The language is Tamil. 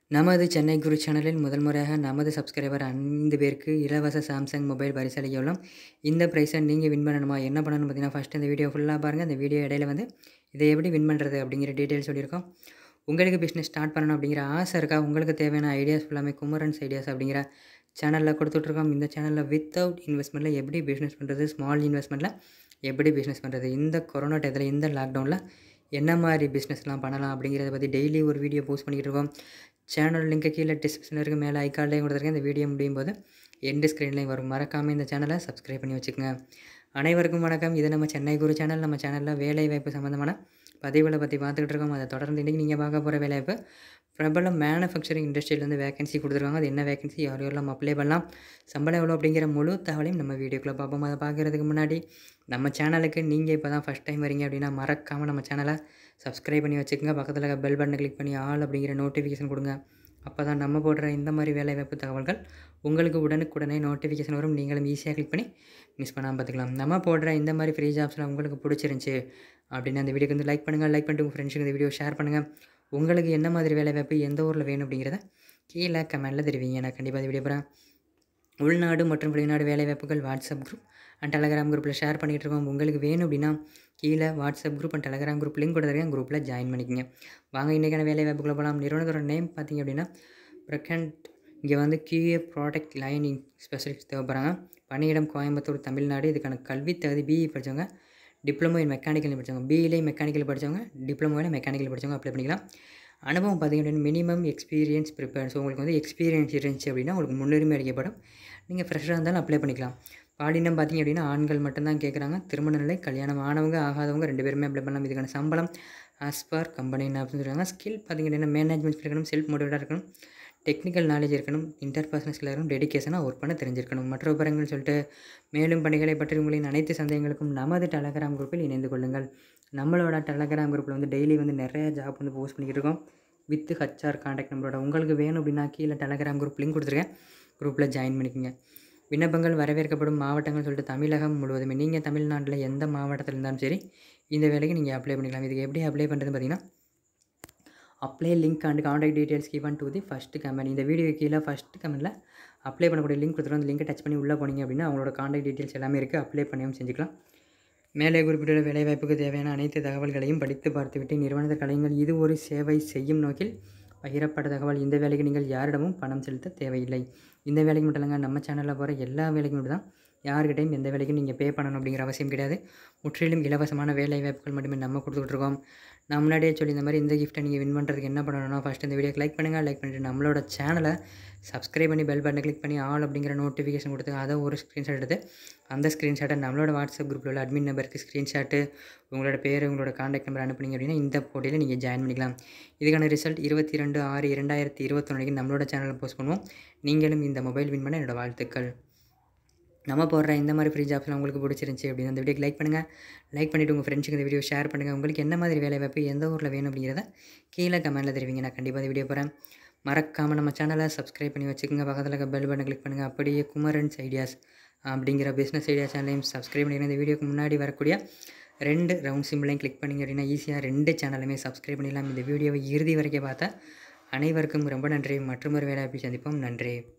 நமது சென்னை குரு சேனலில் முதல் முறையாக நமது சப்ஸ்கிரைபர் ஐந்து பேருக்கு இலவச சாம்சங் மொபைல் பரிசளிக்க உள்ளோம் இந்த ப்ரைஸை நீங்கள் வின் பண்ணணுமா என்ன பண்ணணும்னு பார்த்தீங்கன்னா ஃபஸ்ட் இந்த வீடியோ ஃபுல்லாக பாருங்கள் இந்த வீடியோ இடையில வந்து இதை எப்படி வின் பண்ணுறது அப்படிங்கிற டீட்டெயில் சொல்லியிருக்கோம் உங்களுக்கு பிஸ்னஸ் ஸ்டார்ட் பண்ணணும் அப்படிங்கிற ஆசை இருக்கா உங்களுக்கு தேவையான ஐடியாஸ் ஃபுல்லாமே குமரன்ஸ் ஐடியாஸ் அப்படிங்கிற சேனலில் கொடுத்துட்ருக்கோம் இந்த சேனலில் வித்தவுட் இன்வெஸ்ட்மெண்ட்டில் எப்படி பிஸ்னஸ் பண்ணுறது ஸ்மால் இன்வெஸ்ட்மெண்ட்டில் எப்படி பிஸ்னஸ் பண்ணுறது இந்த கொரோனா டயத்தில் இந்த லாக்டவுனில் என்ன மாதிரி பிஸ்னஸ்லாம் பண்ணலாம் அப்படிங்கிறத பற்றி டெய்லி ஒரு வீடியோ போஸ்ட் பண்ணிக்கிட்டு இருக்கோம் சேனல் லிங்க்கு கீழே டிஸ்கிரிப்ஷனில் இருக்குது மேலே ஐக்கார்ட்லேயும் கொடுத்துருக்கேன் இந்த வீடியோ முடியும் போது எண்டு ஸ்க்ரீன்லேயும் வரும் மறக்காமல் இந்த சேனலை சப்ஸ்கிரைப் பண்ணி வச்சுக்கோங்க அனைவருக்கும் வணக்கம் இது நம்ம சென்னை குரு சேனல் நம்ம சேனலில் வேலை வாய்ப்பு சம்மந்தமான பதிவுகளை பற்றி பார்த்துக்கிட்டு இருக்கோம் அதை தொடர்ந்து இன்றைக்கி நீங்கள் பார்க்க போகிற வேலைவாய்ப்பு பிரபல மேனுஃபேக்சரிங் இண்டஸ்ட்ரியிலேருந்து வேகன்சி கொடுத்துருக்காங்க அது என்ன வேகன்சி யார் யாரெல்லாம் அப்ளை பண்ணலாம் சம்பளம் எவ்வளோ அப்படிங்கிற முழு தகவலையும் நம்ம வீடியோக்குள்ளே பார்ப்போம் அதை பார்க்குறதுக்கு முன்னாடி நம்ம சேனலுக்கு நீங்கள் இப்போ தான் ஃபஸ்ட் டைம் வரீங்க அப்படின்னா மறக்காமல் நம்ம சேனலை சப்ஸ்கிரைப் பண்ணி வச்சுக்கோங்க பக்கத்தில் இருக்க பெல் பட்டனை கிளிக் பண்ணி ஆல் அப்படிங்கிற நோட்டிஃபிகேஷன் கொடுங்க அப்போ தான் நம்ம போடுற இந்த மாதிரி வேலைவாய்ப்பு தகவல்கள் உங்களுக்கு உடனுக்குடனே நோட்டிஃபிகேஷன் வரும் நீங்களும் ஈஸியாக கிளிக் பண்ணி மிஸ் பண்ணாமல் பார்த்துக்கலாம் நம்ம போடுற இந்த மாதிரி ஃப்ரீ ஜாப்ஸில் உங்களுக்கு பிடிச்சிருந்துச்சி அப்படின்னு அந்த வீடியோக்கு வந்து லைக் பண்ணுங்கள் லைக் பண்ணிட்டு உங்கள் ஃப்ரெண்ட்ஸுக்கு இந்த வீடியோ ஷேர் பண்ணுங்கள் உங்களுக்கு என்ன மாதிரி வேலைவாய்ப்பு எந்த ஊரில் வேணும் அப்படிங்கிறத கீழே கமெண்ட்டில் தெரிவிங்க நான் கண்டிப்பாக இந்த வீடியோ போகிறேன் உள்நாடு மற்றும் வெளிநாடு வேலைவாய்ப்புகள் வாட்ஸ்அப் குரூப் அண்ட் டெலகிராம் குரூப்பில் ஷேர் பண்ணிகிட்டு இருக்கோம் உங்களுக்கு வேணும் அப்படின்னா கீழே WhatsApp group and Telegram group link கொடுத்துருக்கேன் குரூப்பில் ஜாயின் பண்ணிக்கங்க வாங்க இன்றைக்கான வேலைவாய்ப்புக்குள்ள போகலாம் நிறுவனத்தோட நேம் பார்த்தீங்க அப்படின்னா பிரகண்ட் இங்கே வந்து கியூஏ ப்ராடக்ட் லைனிங் ஸ்பெஷலிஸ்ட் தேவைப்படுறாங்க பணியிடம் கோயம்புத்தூர் தமிழ்நாடு இதுக்கான கல்வி தகுதி பிஇ படித்தவங்க டிப்ளமோ இன் மெக்கானிக்கல் படித்தவங்க பிஇலே மெக்கானிக்கல் படித்தவங்க டிப்ளமோவில் மெக்கானிக்கல் படித்தவங்க அப்ளை பண்ணிக்கலாம் அனுபவம் பார்த்திங்க அப்படின்னா மினிமம் எக்ஸ்பீரியன்ஸ் ப்ரிப்பேர் ஸோ உங்களுக்கு வந்து எக்ஸ்பீரியன்ஸ் இருந்துச்சு அப்படின்னா உங்களுக்கு முன்னுரிமை அளிக்கப்படும் நீங்கள் ஃப்ரெஷ்ஷாக இருந்தாலும் அப்ளை பண்ணிக்கலாம் பாலினம் பார்த்திங்க அப்படின்னா ஆண்கள் மட்டும்தான் கேட்குறாங்க திருமண நிலை கல்யாணம் ஆனவங்க ஆகாதவங்க ரெண்டு பேருமே அப்ளை பண்ணலாம் இதுக்கான சம்பளம் ஆஸ் பர் கம்பெனி அப்படின்னு சொல்கிறாங்க ஸ்கில் பார்த்திங்க அப்படின்னா மேனேஜ்மெண்ட் இருக்கணும் செல்ஃப் மோட்டிவேட்டாக இருக்கணும் டெக்னிக்கல் நாலேஜ் இருக்கணும் இன்டர்பர்சனல் ஸ்கில் இருக்கணும் டெடிக்கேஷனாக ஒர்க் பண்ண தெரிஞ்சிருக்கணும் மற்ற விவரங்கள் சொல்லிட்டு மேலும் பணிகளை பற்றி உங்களின் அனைத்து சந்தேகங்களுக்கும் நமது டெலகிராம் குரூப்பில் இணைந்து கொள்ளுங்கள் நம்மளோட டெலகிராம் குரூப்பில் வந்து டெய்லி வந்து நிறைய ஜாப் வந்து போஸ்ட் பண்ணிக்கிட்டு இருக்கோம் வித் ஹச்ஆர் காண்டாக்ட் நம்பரோட உங்களுக்கு வேணும் அப்படின்னா கீழே டெலகிராம் குரூப் லிங்க் கொடுத்துருக்கேன் குரூப்பில் ஜாயின் பண்ணிக்கோங்க விண்ணப்பங்கள் வரவேற்கப்படும் மாவட்டங்கள் சொல்லிட்டு தமிழகம் முழுவதுமே நீங்கள் தமிழ்நாட்டில் எந்த மாவட்டத்தில் இருந்தாலும் சரி இந்த வேலைக்கு நீங்கள் அப்ளை பண்ணிக்கலாம் இதுக்கு எப்படி அப்ளை பண்ணுறது பார்த்தீங்கன்னா apply link and contact details given to the first comment இந்த வீடியோ கீழே ஃபஸ்ட் கமெண்ட்டில் அப்ளை பண்ணக்கூடிய லிங்க் கொடுத்துருவோம் அந்த லிங்கை டச் பண்ணி உள்ளே போனீங்க அப்படின்னா அவங்களோட காண்டாக்ட் டீட்டெயில்ஸ் எல்லாமே இருக்குது அப்ளை பண்ணியும் செஞ்சுக்கலாம் மேலே குறிப்பிட்டுள்ள வேலைவாய்ப்புக்கு தேவையான அனைத்து தகவல்களையும் படித்து பார்த்துவிட்டு நிறுவனத்தை கலைஞர்கள் இது ஒரு சேவை செய்யும் நோக்கில் பகிரப்பட்ட தகவல் இந்த வேலைக்கு நீங்கள் யாரிடமும் பணம் செலுத்த தேவையில்லை இந்த வேலைக்கு மட்டும் இல்லைங்க நம்ம சேனலில் போகிற எல்லா வேலைக்கும் மட்டும் தான் யார்கிட்டையும் எந்த வேலைக்கும் நீங்கள் பே பண்ணணும் அப்படிங்கிற அவசியம் கிடையாது முற்றிலும் இலவசமான வேலை வாய்ப்புகள் மட்டுமே நம்ம கொடுத்துட்ருக்கோம் நான் முன்னாடியே சொல்லி இந்த மாதிரி இந்த கிஃப்ட்டை நீங்கள் வின் பண்ணுறதுக்கு என்ன பண்ணணும்னா ஃபஸ்ட் இந்த வீடியோக்கு லைக் பண்ணுங்கள் லைக் பண்ணிவிட்டு நம்மளோட சேனலை சப்ஸ்கிரைப் பண்ணி பெல் பட்டனை கிளிக் பண்ணி ஆல் அப்படிங்கிற நோட்டிஃபிகேஷன் கொடுத்து அதை ஒரு ஸ்க்ரீன்ஷாட் எடுத்து அந்த ஸ்க்ரீன்ஷாட்டை நம்மளோட வாட்ஸ்அப் குரூப்பில் உள்ள அட்மின் நம்பருக்கு ஸ்க்ரீன்ஷாட்டு உங்களோட பேர் உங்களோட காண்டாக்ட் நம்பர் அனுப்புனீங்க அப்படின்னா இந்த போட்டியில் நீங்கள் ஜாயின் பண்ணிக்கலாம் இதுக்கான ரிசல்ட் இருபத்தி ரெண்டு ஆறு இரண்டாயிரத்தி இருபத்தொன்னுக்கு நம்மளோட சேனலில் போஸ்ட் பண்ணுவோம் நீங்களும் இந்த மொபைல் வின் பண்ண என்னோடய வாழ்த்துக்கள் நம்ம போடுற இந்த மாதிரி ஃப்ரீ ஜாப்ஸ்லாம் உங்களுக்கு பிடிச்சிருந்துச்சி அப்படின்னு அந்த வீடியோக்கு லைக் பண்ணுங்கள் லைக் பண்ணிவிட்டு உங்கள் ஃப்ரெண்ட்ஸுக்கு இந்த வீடியோ ஷேர் பண்ணுங்கள் உங்களுக்கு என்ன மாதிரி வேலை வாய்ப்பு எந்த ஊரில் வேணும் அப்படிங்கிறத கீழே கமெண்ட்டில் தெரிவிங்க நான் கண்டிப்பாக இந்த வீடியோ போகிறேன் மறக்காமல் நம்ம சேனலை சப்ஸ்கிரைப் பண்ணி வச்சுக்கோங்க பக்கத்தில் இருக்க பெல் பட்டன் கிளிக் பண்ணுங்கள் அப்படியே குமரன்ஸ் ஐடியாஸ் அப்படிங்கிற பிஸ்னஸ் ஐடியா சேனலையும் சப்ஸ்கிரைப் பண்ணிக்கிறேன் இந்த வீடியோக்கு முன்னாடி வரக்கூடிய ரெண்டு ரவுண்ட் சிம்பிளையும் கிளிக் பண்ணிங்க அப்படின்னா ஈஸியாக ரெண்டு சேனலுமே சப்ஸ்கிரைப் பண்ணிடலாம் இந்த வீடியோவை இறுதி வரைக்கும் பார்த்தா அனைவருக்கும் ரொம்ப நன்றி மற்றும் ஒரு வேலை சந்திப்போம் நன்றி